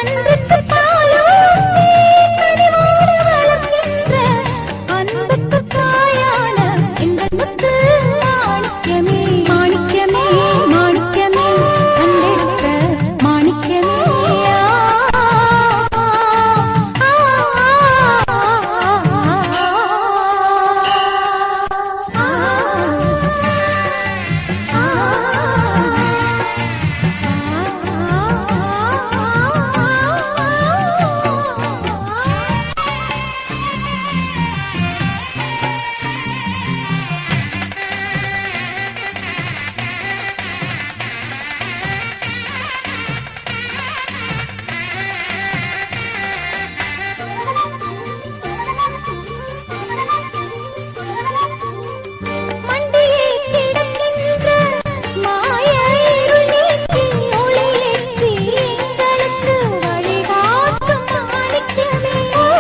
அன்றுக்கு பாலூட்டி கனிவோடு வளர்க்கின்ற அன்புக்கு தாயான எங்கள் முத்து மாணிக்கமே மாணிக்கமே மாணிக்கமே கண்டெடுத்த மாணிக்கமே ஆ, ஆ, ஆ, ஆ. மண்டியே கிடக்கின்ற மாய இருள் நீக்கி ஒளியேற்றி எங்களுக்கு வழிகாட்டும் மாணிக்கமே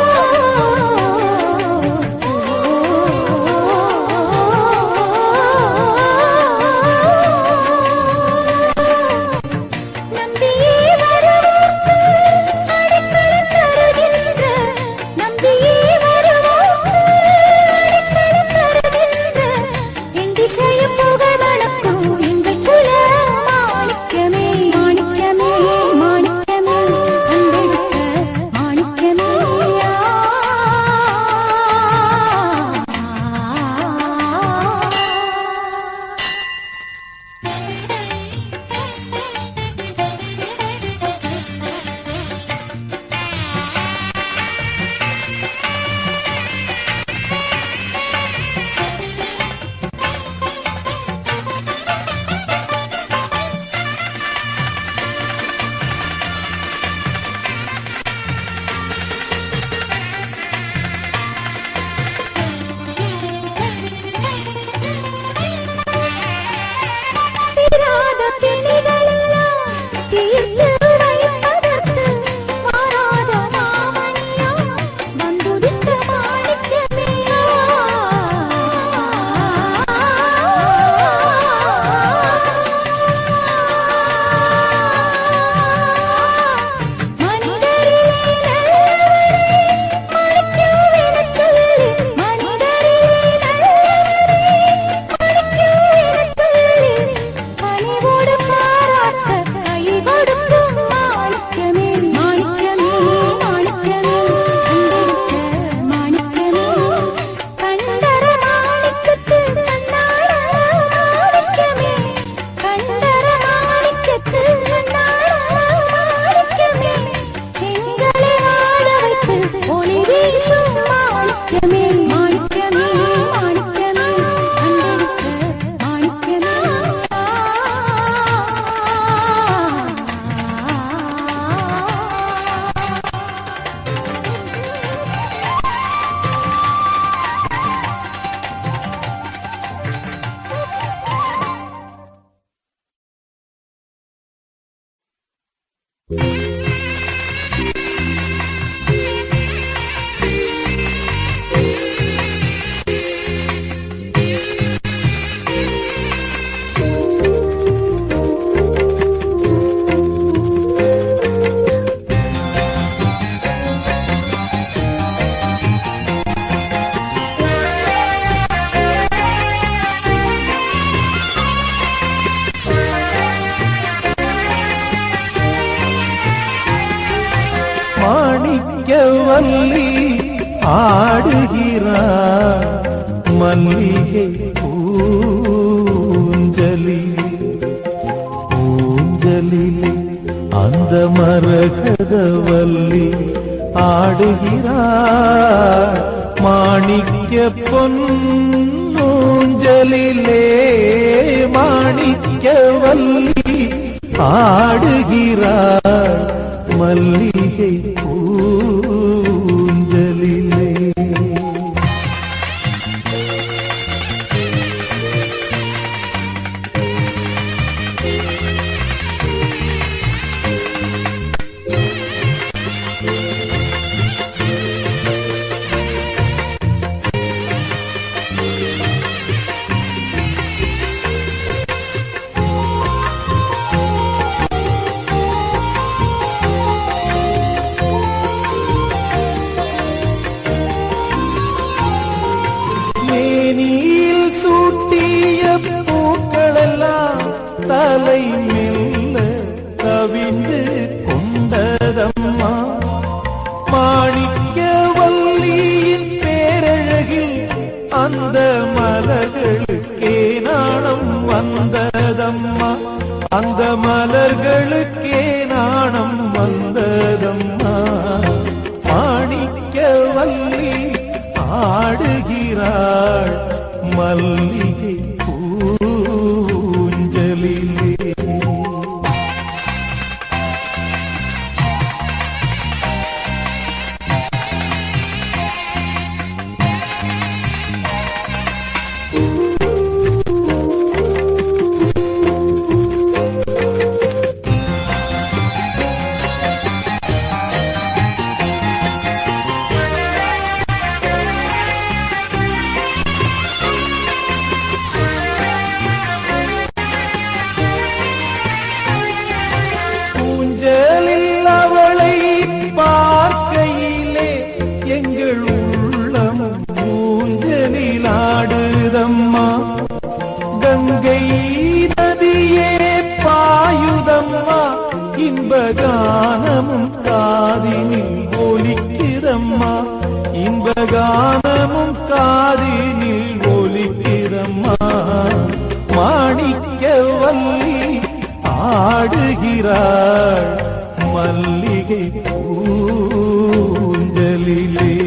நம்பியே வருவோர்க்கு அடைக்கலம் தருகின்ற நம்பியே வருவோர்க்கு அடைக்கலம் தருகின்ற என் திசையும் புகழ் வணக்கும் எங்கள் குல மாணிக்கமே மாணிக்கமே மாணிக்கமே கண்டெடுத்த மாணிக்கமே ஆ. தீராத பிணிகளெல்லாம் தீர்த்து வைப்பதற்கு மாறாத மாமணியா வந்துதித்த மாணிக்கமே மனிதரிலே நல்லவரே மணிக்கமெனச் சொல்லி மனிதரிலே நல்லவரே மணிக்கமெனச் சொல்லி பணிவோடு பாராட்ட கை கொடுக்கும் மாணிக்கமே மாணிக்கமே மாணிக்கமே கண்டெடுத்த மாணிக்கமே கண்டர மாணிக்கத்து கண்ணாட மாணிக்கமே கண்டர மாணிக்கத்து கண்ணாட மாணிக்கமே எங்களை வாழ வைத்து ஒளி வீசும் மாணிக்கமே மாணிக்கமே மாணிக்கமே கண்டெடுத்த மாணிக்கமே மாணிக்கவல்லி ஆடுகிறார் மல்லிகை ஊஞ்சலி ஊஞ்சலிலே அந்த மரகதவல்லி ஆடுகிறார் மாணிக்க பொன்னூஞ்சலிலே மாணிக்கவல்லி ஆடுகிறார் மல்லிகை பூஞ்சலிலே உடலெல்லாம் தலை மெல்ல கவிந்து கொண்டதம்மா மாணிக்க வல்லியின் பேரழகில் அந்த மலர்களுக்கே நாணம் வந்ததம்மா அந்த மலர்களுக்கே நாணம் வந்ததம்மா மாணிக்க வல்லி ஆடுகிறாள் மல்லிகை பூஞ்சலிலே ஊஞ்சலில் அவளை பார்க்கையிலே எங்கள் உள்ளம் ஊஞ்சலில் ஆடுதம்மா கங்கை நதியே பாயுதம்மா இன்ப கானமும் காதினில் ஒலிக்கிறம்மா இன்ப கானமும் காதினில் ஒலிக்கிறம்மா மாணிக்க வல்லி ஆடுகிறாள் மல்லிகை பூஞ்சலிலே